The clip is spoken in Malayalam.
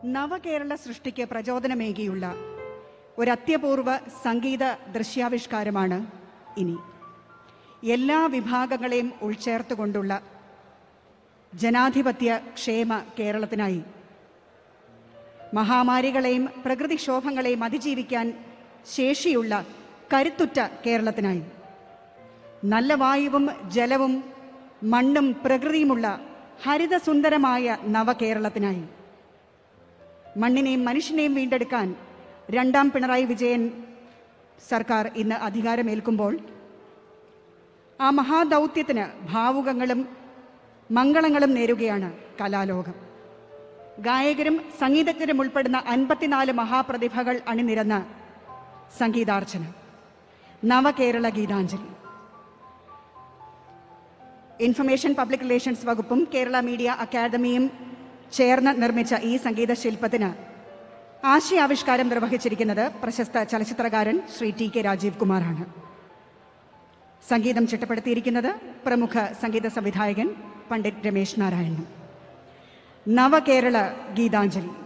നവകേരള സൃഷ്ടിക്ക് പ്രചോദനമേകിയുള്ള ഒരു അത്യപൂർവ സംഗീത ദൃശ്യാവിഷ്കാരമാണ് ഇനി എല്ലാ വിഭാഗങ്ങളെയും ഉൾച്ചേർത്തുകൊണ്ടുള്ള ജനാധിപത്യ ക്ഷേമ കേരളത്തിനായി മഹാമാരികളെയും പ്രകൃതിക്ഷോഭങ്ങളെയും അതിജീവിക്കാൻ ശേഷിയുള്ള കരുത്തുറ്റ കേരളത്തിനായി നല്ല വായുവും ജലവും മണ്ണും പ്രകൃതിയുമുള്ള ഹരിതസുന്ദരമായ നവകേരളത്തിനായി മണ്ണിനെയും മനുഷ്യനെയും വീണ്ടെടുക്കാൻ രണ്ടാം പിണറായി വിജയൻ സർക്കാർ ഇന്ന് അധികാരമേൽക്കുമ്പോൾ ആ മഹാദൗത്യത്തിന് ഭാവുകങ്ങളും മംഗളങ്ങളും നേരുകയാണ് കലാലോകം ഗായകരും സംഗീതജ്ഞരും ഉൾപ്പെടുന്ന അൻപത്തിനാല് മഹാപ്രതിഭകൾ അണിനിരന്ന സംഗീതാർച്ചന Navakerala Geethanjali information public relations വകുപ്പും കേരള മീഡിയ അക്കാദമിയും ചേർന്ന് നിർമ്മിച്ച ഈ സംഗീത ശില്പത്തിന് ആശയാവിഷ്കാരം നിർവഹിച്ചിരിക്കുന്നത് പ്രശസ്ത ചലച്ചിത്രകാരൻ ശ്രീ ടി കെ രാജീവ് കുമാറാണ് സംഗീതം ചിട്ടപ്പെടുത്തിയിരിക്കുന്നത് പ്രമുഖ സംഗീത സംവിധായകൻ പണ്ഡിറ്റ് രമേശ് നാരായണൻ നവകേരള ഗീതാഞ്ജലി